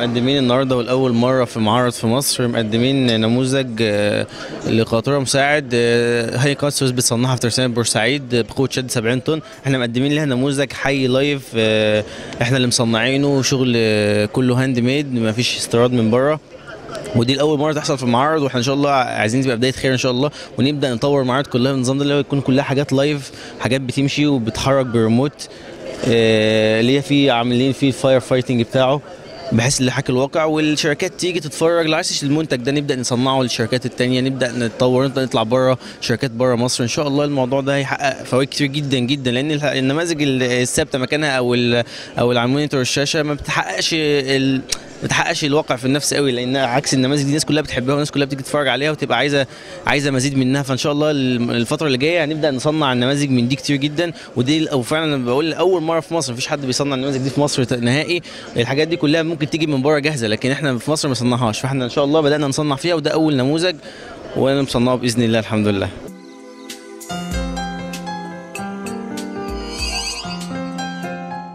مقدمين النهارده والاول مره في معرض في مصر مقدمين نموذج آه، لقاطوره مساعد آه، هاي كاسترز بتصنعها في ترسانة بورسعيد بقوه شد 70 طن احنا مقدمين لها نموذج حي لايف آه، احنا اللي مصنعينه شغل آه، كله هاند ميد ما فيش استيراد من بره ودي الاول مره تحصل في المعرض واحنا ان شاء الله عايزين تبقى بدايه خير ان شاء الله ونبدا نطور المعارض كلها بالنظام ده اللي هو يكون كلها حاجات لايف حاجات بتمشي وبتتحرك بريموت آه، اللي هي في عاملين فيه الفاير فايتنج بتاعه بحيث اللي حكي الواقع والشركات تيجي تتفرج لو عايز المنتج ده نبدا نصنعه للشركات التانية نبدا نتطور نبدا نطلع بره شركات بره مصر ان شاء الله الموضوع ده هيحقق فوائد كتير جدا جدا لان الح- النماذج ال- الثابته مكانها او ال او اللي على المونيتور الشاشه ما بتحققش ال ما بتحققش الواقع في النفس قوي لان عكس النماذج دي الناس كلها بتحبها والناس كلها بتيجي تتفرج عليها وتبقى عايزه عايزه مزيد منها فان شاء الله الم- الفتره اللي جايه هنبدا نصنع النماذج من دي كتير جدا ودي او فعلا أنا بقول اول مره في مصر مفيش حد بيصنع النماذج دي في مصر ت- نهائي الحاجات دي كلها ممكن تيجي من بره جاهزه لكن احنا في مصر ما صنعهاش فاحنا ان شاء الله بدانا نصنع فيها وده اول نموذج وانا مصنعه باذن الله الحمد لله